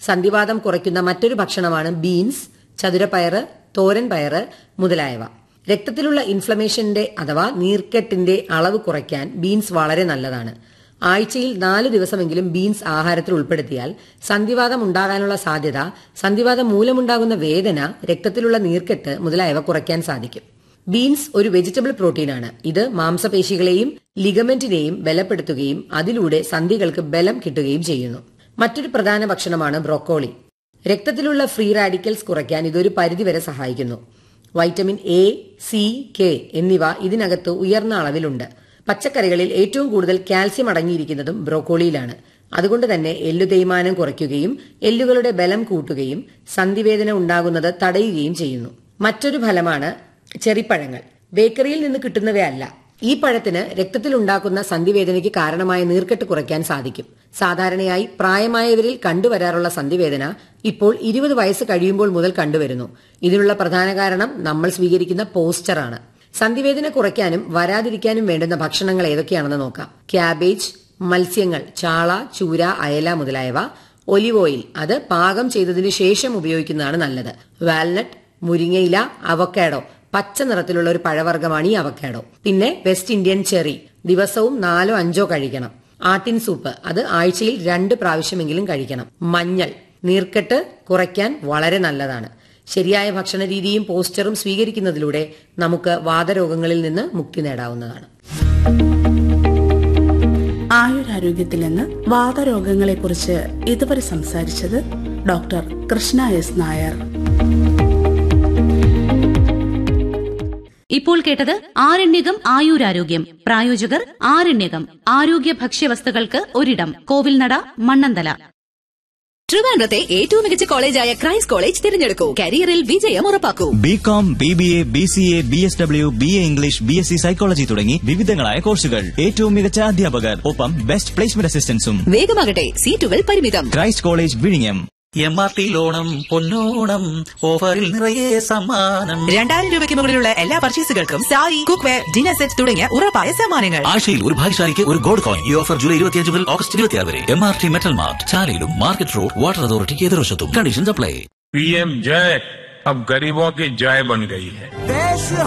സന്ധിവാദം കുറയ്ക്കുന്ന മറ്റൊരു ഭക്ഷണമാണ് ബീൻസ് ചതുരപ്പയറ് തോരൻ പയറ് മുതലായവ രക്തത്തിലുള്ള ഇൻഫ്ലമേഷന്റെ അഥവാ നീർക്കെട്ടിന്റെ അളവ് കുറയ്ക്കാൻ ബീൻസ് വളരെ നല്ലതാണ് ആഴ്ചയിൽ നാല് ദിവസമെങ്കിലും ബീൻസ് ആഹാരത്തിൽ ഉൾപ്പെടുത്തിയാൽ സന്ധിവാദം ഉണ്ടാകാനുള്ള സാധ്യത സന്ധിവാദം മൂലമുണ്ടാകുന്ന വേദന രക്തത്തിലുള്ള നീർക്കെട്ട് മുതലായവ കുറയ്ക്കാൻ സാധിക്കും ബീൻസ് ഒരു വെജിറ്റബിൾ പ്രോട്ടീനാണ് ഇത് മാംസപേശികളെയും ലിഗമെന്റിനെയും ബലപ്പെടുത്തുകയും അതിലൂടെ സന്ധികൾക്ക് ബലം കിട്ടുകയും ചെയ്യുന്നു മറ്റൊരു പ്രധാന ഭക്ഷണമാണ് ബ്രോക്കോളി രക്തത്തിലുള്ള ഫ്രീ റാഡിക്കൽസ് കുറയ്ക്കാൻ ഇതൊരു പരിധിവരെ സഹായിക്കുന്നു വൈറ്റമിൻ എ സി കെ എന്നിവ ഇതിനകത്ത് ഉയർന്ന അളവിലുണ്ട് പച്ചക്കറികളിൽ ഏറ്റവും കൂടുതൽ കാൽസ്യം അടങ്ങിയിരിക്കുന്നതും ബ്രോക്കോളിയിലാണ് അതുകൊണ്ട് തന്നെ എല്ലു തേയ്മാനം കുറയ്ക്കുകയും എല്ലുകളുടെ ബലം കൂട്ടുകയും സന്ധിവേദന ഉണ്ടാകുന്നത് തടയുകയും ചെയ്യുന്നു മറ്റൊരു ഫലമാണ് ചെറിപ്പഴങ്ങൾ ബേക്കറിയിൽ നിന്ന് കിട്ടുന്നവയല്ല ഈ പഴത്തിന് രക്തത്തിൽ ഉണ്ടാക്കുന്ന സന്ധിവേദനയ്ക്ക് കാരണമായ നീർക്കെട്ട് കുറയ്ക്കാൻ സാധിക്കും സാധാരണയായി പ്രായമായവരിൽ കണ്ടുവരാറുള്ള സന്ധിവേദന ഇപ്പോൾ ഇരുപത് വയസ്സ് കഴിയുമ്പോൾ മുതൽ കണ്ടുവരുന്നു ഇതിനുള്ള പ്രധാന കാരണം നമ്മൾ സ്വീകരിക്കുന്ന പോസ്റ്ററാണ് സന്ധിവേദന കുറയ്ക്കാനും വരാതിരിക്കാനും വേണ്ടുന്ന ഭക്ഷണങ്ങൾ ഏതൊക്കെയാണെന്ന് നോക്കാം ക്യാബേജ് മത്സ്യങ്ങൾ ചാള ചൂര അയല മുതലായവ ഒലിവ് ഓയിൽ അത് പാകം ചെയ്തതിനു ശേഷം ഉപയോഗിക്കുന്നതാണ് നല്ലത് വാൽനട്ട് മുരിങ്ങയില അവക്കാഡോ പച്ച നിറത്തിലുള്ള ഒരു പഴവർഗ്ഗമാണ് ഈ അവക്കാഡോ പിന്നെ വെസ്റ്റ് ഇന്ത്യൻ ചെറി ദിവസവും നാലോ അഞ്ചോ കഴിക്കണം ആട്ടിൻ സൂപ്പ് അത് ആഴ്ചയിൽ രണ്ട് പ്രാവശ്യമെങ്കിലും കഴിക്കണം മഞ്ഞൾ നീർക്കെട്ട് കുറയ്ക്കാൻ വളരെ നല്ലതാണ് ശരിയായ ഭക്ഷണ രീതിയും പോസ്റ്ററും സ്വീകരിക്കുന്നതിലൂടെ നമുക്ക് വാതരോഗങ്ങളിൽ നിന്ന് മുക്തി നേടാവുന്നതാണ് ആയുരാരോഗ്യത്തിൽ നിന്ന് വാതരോഗങ്ങളെക്കുറിച്ച് ഇതുവരെ സംസാരിച്ചത് ഡോക്ടർ കൃഷ്ണ എസ് നായർ ഇപ്പോൾ കേട്ടത് ആരണ്യകം ആയുരാരോഗ്യം പ്രായോജകർ ആരണ്യകം ആരോഗ്യ ഭക്ഷ്യവസ്തുക്കൾക്ക് ഒരിടം കോവിൽനട മണ്ണന്തല ട്രിവാൻഡ്രത്തെ ഏറ്റവും മികച്ച കോളേജായ ക്രൈസ്റ്റ് കോളേജ് തിരഞ്ഞെടുക്കൂ കരിയറിൽ വിജയം ഉറപ്പാക്കൂ B com B B A B C A B S W B A English B S C psychology തുടങ്ങി വിവിധങ്ങളായ കോഴ്സുകൾ ഏറ്റവും മികച്ച അധ്യാപകർ ഒപ്പം ബെസ്റ്റ് പ്ലേസ്മെന്റ് അസിസ്റ്റൻസും വേഗമാകട്ടെ സീറ്റുകൾ പരിമിതം ക്രൈസ്റ്റ് കോളേജ് വിഴിഞ്ഞം എം ആർ ടി ലോണം പൊന്നോണം ഓഫറിൽ നിറയെ സമ്മാനം രണ്ടായിരം രൂപയ്ക്ക് മുകളിലുള്ള എല്ലാ പർച്ചേസുകൾക്കും sari cookware dinner set തുടങ്ങിയ ഉറപ്പായ സമ്മാനങ്ങൾ ആഴ്ചയിൽ ഒരു ഭാഗ്യശാലിക്ക് ഒരു ഗോൾഡ് കോയിൻ ഈ ഓഫർ ജൂലൈ ഇരുപത്തിയഞ്ച് മുതൽ ഓഗസ്റ്റ് ഇരുപത്തിയാറ് വരെ M R T metal mart ചാലയിലും മാർക്കറ്റ് റോഡ് വാട്ടർ അതോറിറ്റിക്ക് എതിർവശത്തും കണ്ടീഷൻസ് അപ്ലൈ पीएम जय अब गरीबों की जय बन गई है देश